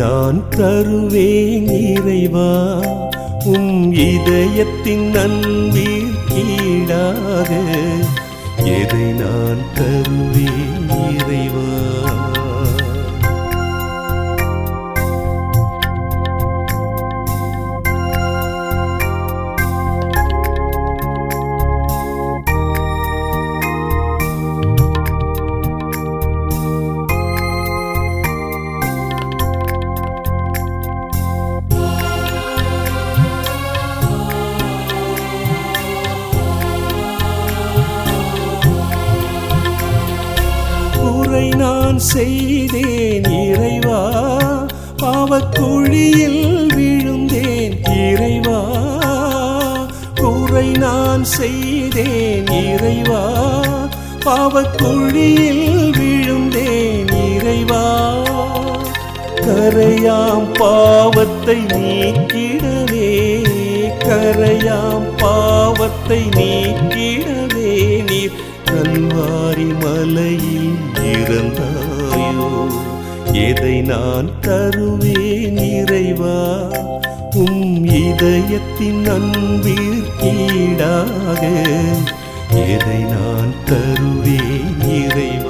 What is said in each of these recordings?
நான் தருவேன் இறைவா உம் இதயத்தின் நன்பிற்கீடாக எதை நான் தருவேன் இறைவா குறை நான் செய்தேன் இறைவா பாவக்குழியில் விழுந்தேன் இறைவா குறை நான் செய்தேன் இறைவா பாவக்குழியில் விழுந்தேன் இறைவா கரையாம் பாவத்தை நீக்கிடவே கரையாம் பாவத்தை நீக்கிடவே நீர் கல்வாரி மலையில் இறந்தாயோ எதை நான் தருவேன் இறைவா உம் இதயத்தின் அன்பிற்கீடாக எதை நான் தருவேன் இறைவா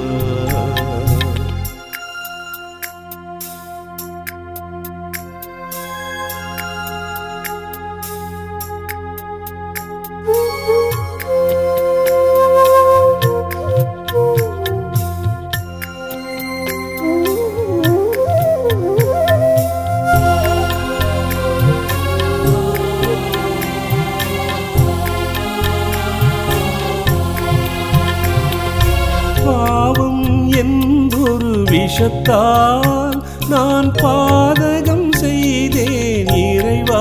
பாவம் என்பொரு விஷத்தால் நான் பாதகம் செய்தேன் இறைவா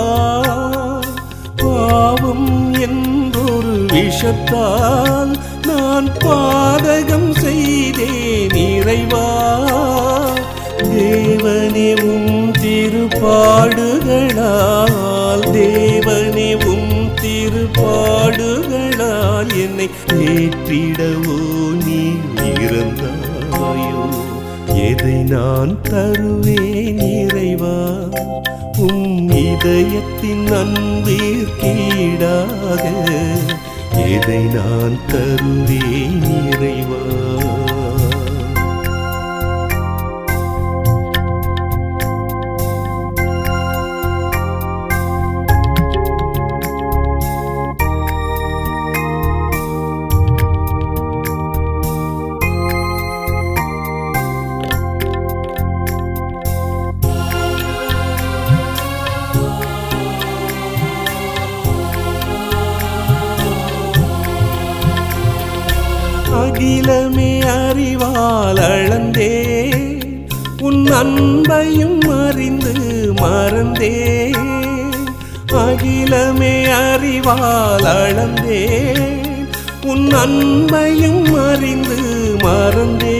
பாவம் என்பொரு விஷத்தால் நான் பாதகம் செய்தேன் இறைவா தேவனே உம் திருப்பாடுகளால் தேவனே உம் திருப்பாடுகளால் என்னை ஏற்றிடவோ நீ இறந்தாயோ எதை நான் தருவேன் இறைவா உம் இதயத்தின் அன்பிற்கீடாக எதை நான் தருவேன் இறைவா அகிலமே அறிவால் அளந்தே உன் அன்பையும் அறிந்து மறந்தே அகிலமே அறிவால் அளந்தே உன் அன்பையும் அறிந்து மறந்தே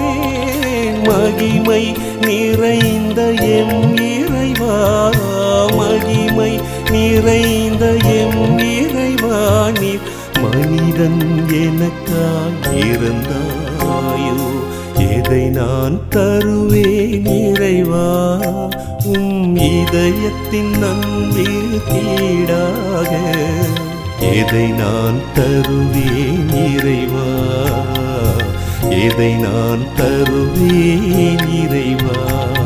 மகிமை நிறைந்த எம் இறைவா மகிமை நிறைந்த எம் இறைவா நீர் மனிதன் எனக்காய் இருந்தாயோ எதை நான் தருவேன் இறைவா உம் இதயத்தின் நம்பிக்கீடாக எதை நான் தருவேன் இறைவா எதை நான் தருவேன் இறைவா